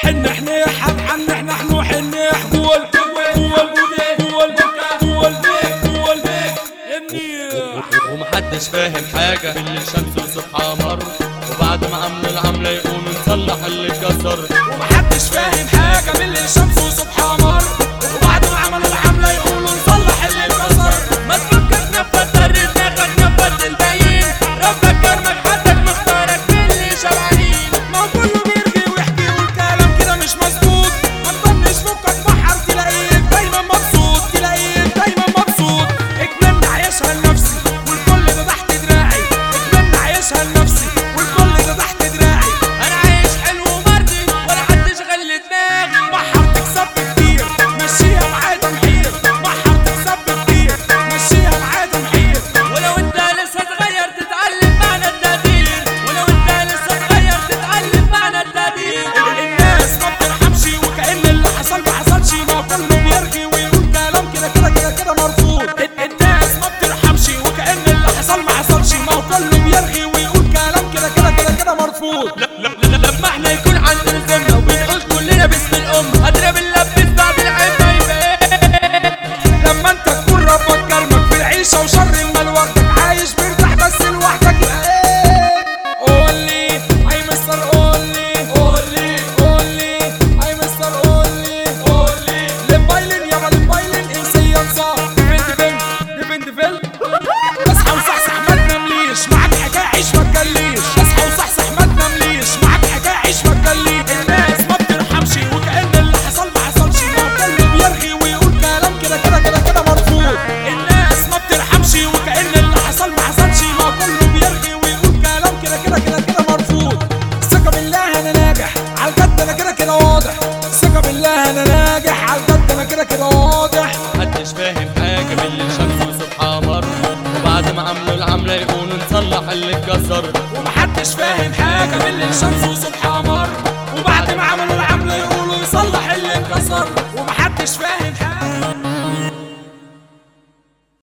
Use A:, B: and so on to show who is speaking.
A: حن حنيح حن حن حن حنيح قول قول قول قول قول قول النيح
B: ومحدش فاهم حاجة اللي الشمس وصبح قمر وبعد ما عملوا العملة يقوموا نصلح اللي اتكسر
A: ومحدش فاهم حاجة من اللي الشمس وصبح قمر وبعد ما عملوا العملة يقولوا نصلح اللي اتكسر ما تفكر نفت دماغك نفت الباقيين ربك كرمك حدك مختارك من اللي شبعانين ما هو كله بيرغي ويحكي والكلام كده مش مظبوط ما تضنش فكك بحر تلاقيك دايما مبسوط تلاقيك دايما مبسوط اتمنى عايشها لنفسي والكل ده تحت دراعي اتمنى عايشها لنفسي والكل ده تحت دراعي انا عايش حلو ومرضي ولا حد شغل لي دماغي بحر تكسب كتير مشيها معايا تمحير بحر تكسب كتير مشيها معايا تمحير ولو انت لسه صغير تتعلم معنى التقدير ولو انت لسه صغير تتعلم معنى التقدير الناس ما بترحمش وكأن اللي حصل ما حصلش ما كله بيرغي ويقول كلام كده كده كده كده مرفوض الناس ما بترحمش وكأن اللي حصل ما حصلش ما هو كله بيرغي ويقول كلام كده كده كده كده مرفوض
B: لما احنا يكون عندنا ذمة وبنقول كلنا باسم الأم قادرة بنلبس بعد العمة يبقى
A: لما انت تكون ربك كرمك في العيشة وشر المال واخدك عايش مرتاح بس لوحدك يبقى ايه قولي اي مستر قولي قولي قولي اي مستر قولي قولي لمبايلين يابا لمبايلين انسيا صار ديفند ديفند ديفند ديفند اصحى وصحصح ما تنامليش معاك حكاية عيش ما تجليش اصحى وصحصح ما تنامليش معاك حكاية عيش ما تجليش الناس ما بترحمش وكأن اللي حصل ما حصلش ما هو كله بيرغي ويقول كلام كده كده كده كده مرفوض الناس ما بترحمش وكأن اللي حصل ما حصلش ما هو كله بيرغي ويقول كلام كده كده كده كده مرفوض ثقة بالله انا ناجح على الجد انا كده كده واضح ثقة بالله انا ناجح على الجد انا كده كده واضح
B: محدش فاهم حاجة من اللي الشمس وصبح قمر وبعد ما عملوا العملة يقوموا نصلح اللي اتكسر
A: ومحدش فاهم حاجة من اللي الشمس وصبح قمر وبعد ما عملوا العمل